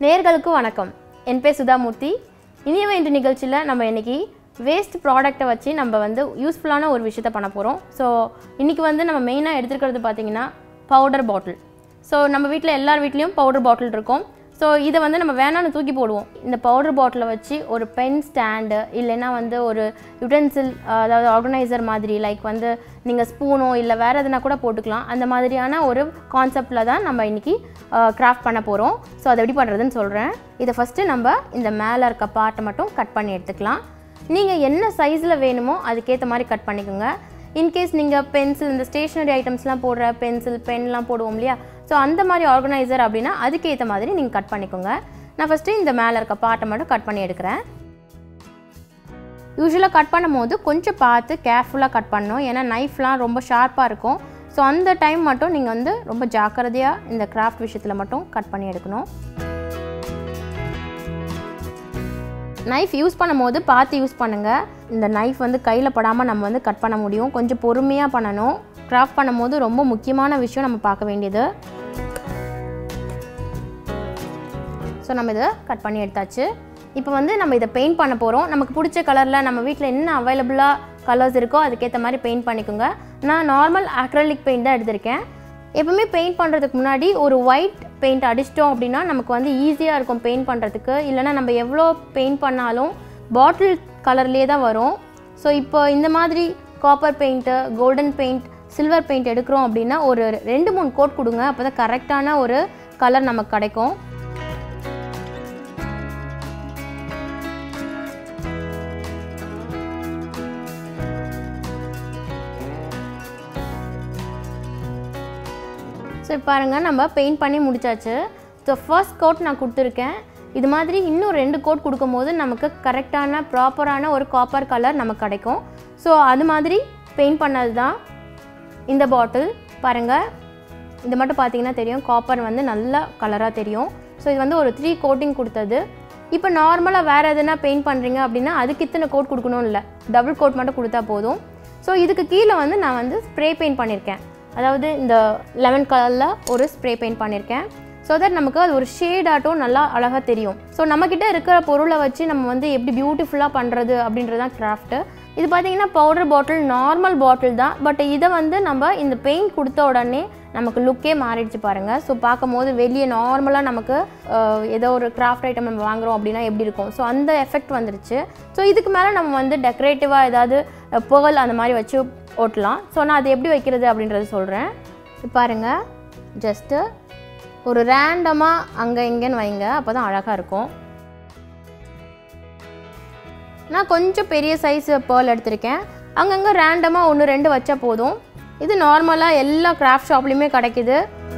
நேர்களுக்கு வணக்கம் என் பேர் சுதாமூர்த்தி இனியவை இன்று நிகழ்ச்சியில் நம்ம இன்னைக்கு வேஸ்ட் ப்ராடக்ட்டை வச்சு நம்ம வந்து யூஸ்ஃபுல்லான ஒரு விஷயத்த பண்ண போகிறோம் ஸோ இன்றைக்கி வந்து நம்ம மெயினாக எடுத்துக்கிறது பார்த்தீங்கன்னா பவுடர் பாட்டில் ஸோ நம்ம வீட்டில் எல்லார் வீட்லேயும் பவுடர் பாட்டில் இருக்கும் ஸோ இதை வந்து நம்ம வேணான்னு தூக்கி போடுவோம் இந்த பவுடர் பாட்டிலை வச்சு ஒரு பென் ஸ்டாண்டு இல்லைன்னா வந்து ஒரு யுடென்சில் அதாவது ஆர்கனைசர் மாதிரி லைக் வந்து நீங்கள் ஸ்பூனோ இல்லை வேறு எதுனா கூட போட்டுக்கலாம் அந்த மாதிரியான ஒரு கான்செப்டில் தான் நம்ம இன்றைக்கி கிராஃப்ட் பண்ண போகிறோம் ஸோ அதை எப்படி பண்ணுறதுன்னு சொல்கிறேன் இதை ஃபஸ்ட்டு நம்ம இந்த மேலே இருக்க பார்ட்டை மட்டும் கட் பண்ணி எடுத்துக்கலாம் நீங்கள் என்ன சைஸில் வேணுமோ அதுக்கேற்ற மாதிரி கட் பண்ணிக்கோங்க இன்கேஸ் நீங்கள் பென்சில் இந்த ஸ்டேஷ்னரி ஐட்டம்ஸ்லாம் போடுற பென்சில் பென்லாம் போடுவோம் இல்லையா ஸோ அந்த மாதிரி ஆர்கனைசர் அப்படின்னா அதுக்கேற்ற மாதிரி நீங்கள் கட் பண்ணிக்கோங்க நான் ஃபஸ்ட்டு இந்த மேலே இருக்க பார்ட்டை மட்டும் கட் பண்ணி எடுக்கிறேன் யூஸ்வலாக கட் பண்ணும்போது கொஞ்சம் பார்த்து கேர்ஃபுல்லாக கட் பண்ணணும் ஏன்னா நைஃப்லாம் ரொம்ப ஷார்ப்பாக இருக்கும் ஸோ அந்த டைம் மட்டும் நீங்கள் வந்து ரொம்ப ஜாக்கிரதையாக இந்த கிராஃப்ட் விஷயத்தில் மட்டும் கட் பண்ணி எடுக்கணும் நைஃப் யூஸ் பண்ணும்போது பார்த்து யூஸ் பண்ணுங்கள் இந்த நைஃப் வந்து கையில் படாமல் நம்ம வந்து கட் பண்ண முடியும் கொஞ்சம் பொறுமையாக பண்ணணும் கிராஃப்ட் பண்ணும்போது ரொம்ப முக்கியமான விஷயம் நம்ம பார்க்க வேண்டியது ஸோ நம்ம இதை கட் பண்ணி எடுத்தாச்சு இப்போ வந்து நம்ம இதை பெயிண்ட் பண்ண போகிறோம் நமக்கு பிடிச்ச கலரில் நம்ம வீட்டில் என்ன அவைலபிளாக கலர்ஸ் இருக்கோ அதுக்கேற்ற மாதிரி பெயிண்ட் பண்ணிக்கோங்க நான் நார்மல் அக்ரலிக் பெயிண்ட் தான் எடுத்திருக்கேன் எப்பவுமே பெயிண்ட் பண்ணுறதுக்கு முன்னாடி ஒரு ஒயிட் பெயிண்ட் அடிச்சிட்டோம் அப்படின்னா நமக்கு வந்து ஈஸியாக இருக்கும் பெயிண்ட் பண்ணுறதுக்கு இல்லைனா நம்ம எவ்வளோ பெயிண்ட் பண்ணாலும் பாட்டில் கலர்லேயே தான் வரும் ஸோ இப்போ இந்த மாதிரி copper paint golden paint silver paint எடுக்கிறோம் அப்படின்னா ஒரு ரெண்டு மூணு கோட் கொடுங்க அப்போ தான் கரெக்டான ஒரு கலர் நமக்கு கிடைக்கும் ஸோ பாருங்கள் நம்ம பெயிண்ட் பண்ணி முடிச்சாச்சு ஸோ ஃபர்ஸ்ட் கோட் நான் கொடுத்துருக்கேன் இது மாதிரி இன்னும் ரெண்டு கோட் கொடுக்கும்போது நமக்கு கரெக்டான ப்ராப்பரான ஒரு காப்பர் கலர் நமக்கு கிடைக்கும் ஸோ அது மாதிரி பெயிண்ட் பண்ணது தான் இந்த பாட்டில் பாருங்கள் இது மட்டும் பார்த்தீங்கன்னா தெரியும் காப்பர் வந்து நல்ல கலராக தெரியும் ஸோ இது வந்து ஒரு த்ரீ கோட்டிங் கொடுத்தது இப்போ நார்மலாக வேறு எதுனா பெயிண்ட் பண்ணுறீங்க அப்படின்னா அதுக்கு இத்தனை கோட் கொடுக்கணும் இல்லை டபுள் கோட் மட்டும் கொடுத்தா போதும் ஸோ இதுக்கு கீழே வந்து நான் வந்து ஸ்ப்ரே பெயிண்ட் பண்ணியிருக்கேன் அதாவது இந்த லெமன் கலரில் ஒரு ஸ்ப்ரே பெயிண்ட் பண்ணியிருக்கேன் ஸோ தட் நமக்கு அது ஒரு ஷேட் ஆட்டும் நல்லா அழகாக தெரியும் ஸோ நம்மக்கிட்ட இருக்கிற பொருளை வச்சு நம்ம வந்து எப்படி பியூட்டிஃபுல்லாக பண்ணுறது அப்படின்றது தான் கிராஃப்ட்டு இது பார்த்தீங்கன்னா பவுடர் பாட்டில் நார்மல் பாட்டில் தான் பட் இதை வந்து நம்ம இந்த பெயிண்ட் கொடுத்த உடனே நமக்கு லுக்கே மாறிடுச்சு பாருங்கள் ஸோ பார்க்கும்போது வெளியே நார்மலாக நமக்கு அஹ், ஏதோ ஒரு கிராஃப்ட் ஐட்டம் நம்ம வாங்குறோம் அப்படின்னா எப்படி இருக்கும் ஸோ அந்த எஃபெக்ட் வந்துருச்சு ஸோ இதுக்கு மேலே நம்ம வந்து டெக்கரேட்டிவாக ஏதாவது புகழ் அந்த மாதிரி வச்சு ஓட்டலாம் ஸோ நான் அது எப்படி வைக்கிறது அப்படின்றது சொல்கிறேன் பாருங்கள் ஜஸ்ட்டு ஒரு ரேண்டமாக அங்கே இங்கேன்னு வைங்க அப்போ தான் அழகாக இருக்கும் நான் கொஞ்சம் பெரிய சைஸ் பேர்ல் எடுத்திருக்கேன் அங்கங்கே ரேண்டமாக ஒன்று ரெண்டு வச்சா போதும் இது நார்மலாக எல்லா கிராஃப்ட் ஷாப்லேயுமே கிடைக்குது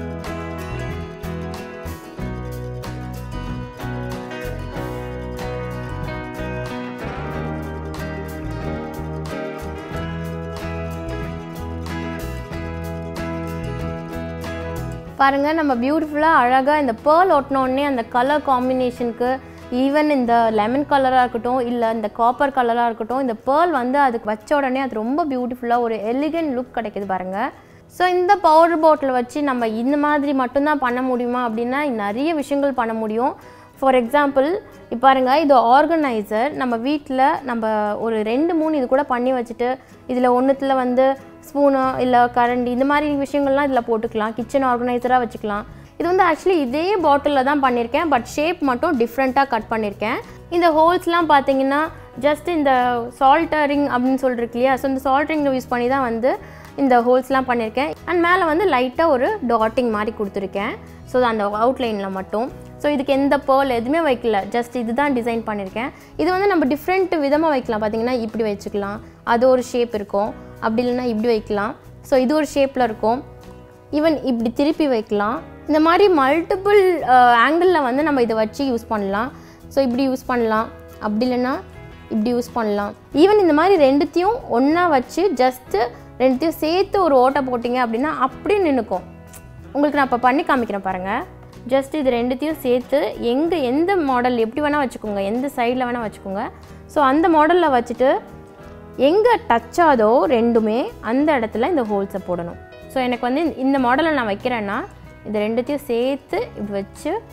பாருங்க நம்ம பியூட்டிஃபுல்லாக அழகாக இந்த பேர்ல் ஒட்டினோடனே அந்த கலர் காம்பினேஷனுக்கு ஈவன் இந்த லெமன் கலராக இருக்கட்டும் இல்லை இந்த காப்பர் கலராக இருக்கட்டும் இந்த பேர்ல் வந்து அதுக்கு வச்ச உடனே அது ரொம்ப பியூட்டிஃபுல்லாக ஒரு எலிகன்ட் லுக் கிடைக்குது பாருங்க ஸோ இந்த பவுடர் பாட்டில் வச்சு நம்ம இந்த மாதிரி மட்டும்தான் பண்ண முடியுமா அப்படின்னா நிறைய விஷயங்கள் பண்ண முடியும் ஃபார் எக்ஸாம்பிள் இப்போ பாருங்க இது ஆர்கனைசர் நம்ம வீட்டில் நம்ம ஒரு ரெண்டு மூணு இது கூட பண்ணி வச்சுட்டு இதில் ஒன்றுத்தில் வந்து ஸ்பூனு இல்லை கரண்டி இந்த மாதிரி விஷயங்கள்லாம் இதில் போட்டுக்கலாம் கிச்சன் ஆர்கனைசராக வச்சுக்கலாம் இது வந்து ஆக்சுவலி இதே பாட்டிலில் தான் பண்ணியிருக்கேன் பட் ஷேப் மட்டும் டிஃப்ரெண்ட்டாக கட் பண்ணியிருக்கேன் இந்த ஹோல்ஸ்லாம் பார்த்தீங்கன்னா ஜஸ்ட் இந்த சால்டரிங் அப்படின்னு சொல்லிருக்கு இல்லையா ஸோ இந்த சால்டரிங் யூஸ் பண்ணி தான் வந்து இந்த ஹோல்ஸ்லாம் பண்ணியிருக்கேன் அண்ட் மேலே வந்து லைட்டாக ஒரு டாட்டிங் மாதிரி கொடுத்துருக்கேன் ஸோ அந்த அவுட்லைனில் மட்டும் ஸோ இதுக்கு எந்த பேர்ல் எதுவுமே வைக்கல ஜஸ்ட் இதுதான் டிசைன் பண்ணியிருக்கேன் இது வந்து நம்ம டிஃப்ரெண்ட் விதமாக வைக்கலாம் பார்த்தீங்கன்னா இப்படி வச்சுக்கலாம் அது ஒரு ஷேப் இருக்கும் அப்படி இல்லைன்னா இப்படி வைக்கலாம் ஸோ இது ஒரு ஷேப்பில் இருக்கும் ஈவன் இப்படி திருப்பி வைக்கலாம் இந்த மாதிரி மல்டிபிள் ஆங்கிளில் வந்து நம்ம இதை வச்சு யூஸ் பண்ணலாம் ஸோ இப்படி யூஸ் பண்ணலாம் அப்படி இல்லைன்னா இப்படி யூஸ் பண்ணலாம் ஈவன் இந்த மாதிரி ரெண்டுத்தையும் ஒன்றா வச்சு ஜஸ்ட்டு ரெண்டுத்தையும் சேர்த்து ஒரு ஓட்டை போட்டிங்க அப்படின்னா அப்படியே நின்றுக்கும் உங்களுக்கு நான் இப்போ பண்ணி காமிக்கிறேன் பாருங்கள் ஜஸ்ட் இது ரெண்டுத்தையும் சேர்த்து எங்கே எந்த மாடல் எப்படி வேணால் வச்சுக்கோங்க எந்த சைடில் வேணால் வச்சுக்கோங்க ஸோ அந்த மாடலில் வச்சுட்டு எங்கே டச் ஆதோ ரெண்டுமே அந்த இடத்துல இந்த ஹோல்ஸை போடணும் ஸோ எனக்கு வந்து இந்த மாடலை நான் வைக்கிறேன்னா இது ரெண்டுத்தையும் சேர்த்து இப்படி வச்சு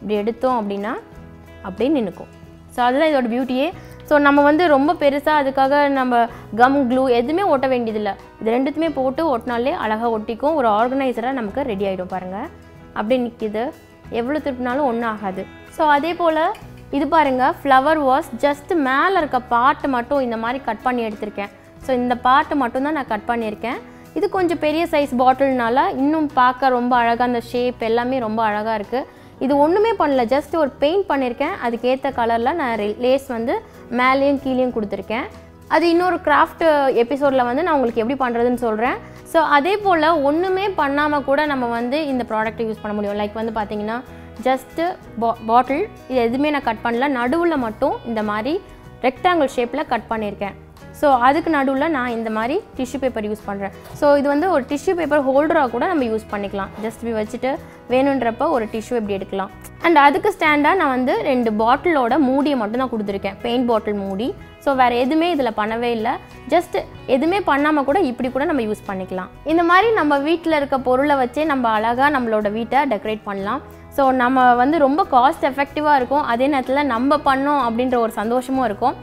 இப்படி எடுத்தோம் அப்படின்னா அப்படியே நின்றுக்கும் ஸோ அதுதான் இதோட பியூட்டியே ஸோ நம்ம வந்து ரொம்ப பெருசாக அதுக்காக நம்ம கம் க்ளூ எதுவுமே ஒட்ட வேண்டியதில்லை இது ரெண்டுத்துமே போட்டு ஒட்டினாலே அழகாக ஒட்டிக்கும் ஒரு ஆர்கனைசராக நமக்கு ரெடி ஆகிடும் பாருங்கள் அப்படியே நிற்கிது எவ்வளோ திருப்பினாலும் ஒன்றும் ஆகாது ஸோ அதே போல் இது பாருங்கள் ஃப்ளவர் வாஸ் ஜஸ்ட் மேலே இருக்க பார்ட்டு மட்டும் இந்த மாதிரி கட் பண்ணி எடுத்திருக்கேன் ஸோ இந்த பார்ட்டு மட்டும் தான் நான் கட் பண்ணியிருக்கேன் இது கொஞ்சம் பெரிய சைஸ் பாட்டில்னால இன்னும் பார்க்க ரொம்ப அழகாக அந்த ஷேப் எல்லாமே ரொம்ப அழகாக இருக்குது இது ஒன்றுமே பண்ணல ஜஸ்ட் ஒரு பெயிண்ட் பண்ணியிருக்கேன் அதுக்கேற்ற கலரில் நான் லேஸ் வந்து மேலேயும் கீழேயும் கொடுத்துருக்கேன் அது இன்னொரு கிராஃப்ட் எபிசோடில் வந்து நான் உங்களுக்கு எப்படி பண்ணுறதுன்னு சொல்கிறேன் ஸோ அதே போல் ஒன்றுமே பண்ணாமல் கூட நம்ம வந்து இந்த ப்ராடக்ட்டை யூஸ் பண்ண முடியும் லைக் வந்து பார்த்தீங்கன்னா ஜஸ்ட்டு பா பாட்டில் இது எதுவுமே நான் கட் பண்ணல நடுவில் மட்டும் இந்த மாதிரி ரெக்டாங்கிள் ஷேப்பில் கட் பண்ணியிருக்கேன் ஸோ அதுக்கு நடுவில் நான் இந்த மாதிரி டிஷ்யூ பேப்பர் யூஸ் பண்ணுறேன் ஸோ இது வந்து ஒரு டிஷ்யூ பேப்பர் ஹோல்டராக கூட நம்ம யூஸ் பண்ணிக்கலாம் ஜஸ்ட் இப்படி வச்சுட்டு வேணுன்றப்ப ஒரு டிஷ்யூ இப்படி எடுக்கலாம் அண்ட் அதுக்கு ஸ்டாண்டாக நான் வந்து ரெண்டு பாட்டிலோட மூடியை மட்டும் தான் கொடுத்துருக்கேன் பெயிண்ட் பாட்டில் மூடி ஸோ வேறு எதுவுமே இதில் பண்ணவே இல்லை ஜஸ்ட் எதுவுமே பண்ணாமல் கூட இப்படி கூட நம்ம யூஸ் பண்ணிக்கலாம் இந்த மாதிரி நம்ம வீட்டில் இருக்க பொருளை வச்சே நம்ம அழகாக நம்மளோட வீட்டை டெக்கரேட் பண்ணலாம் ஸோ நம்ம வந்து ரொம்ப காஸ்ட் எஃபெக்டிவாக இருக்கும் அதே நேரத்தில் நம்ம பண்ணோம் அப்படின்ற ஒரு சந்தோஷமும் இருக்கும்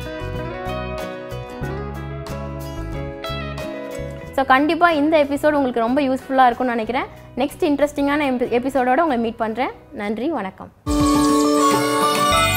ஸோ கண்டிப்பாக இந்த எபிசோடு உங்களுக்கு ரொம்ப யூஸ்ஃபுல்லாக இருக்கும்னு நினைக்கிறேன் நெக்ஸ்ட் இன்ட்ரெஸ்டிங்கான எபிசோடோட உங்களை மீட் பண்ணுறேன் நன்றி வணக்கம்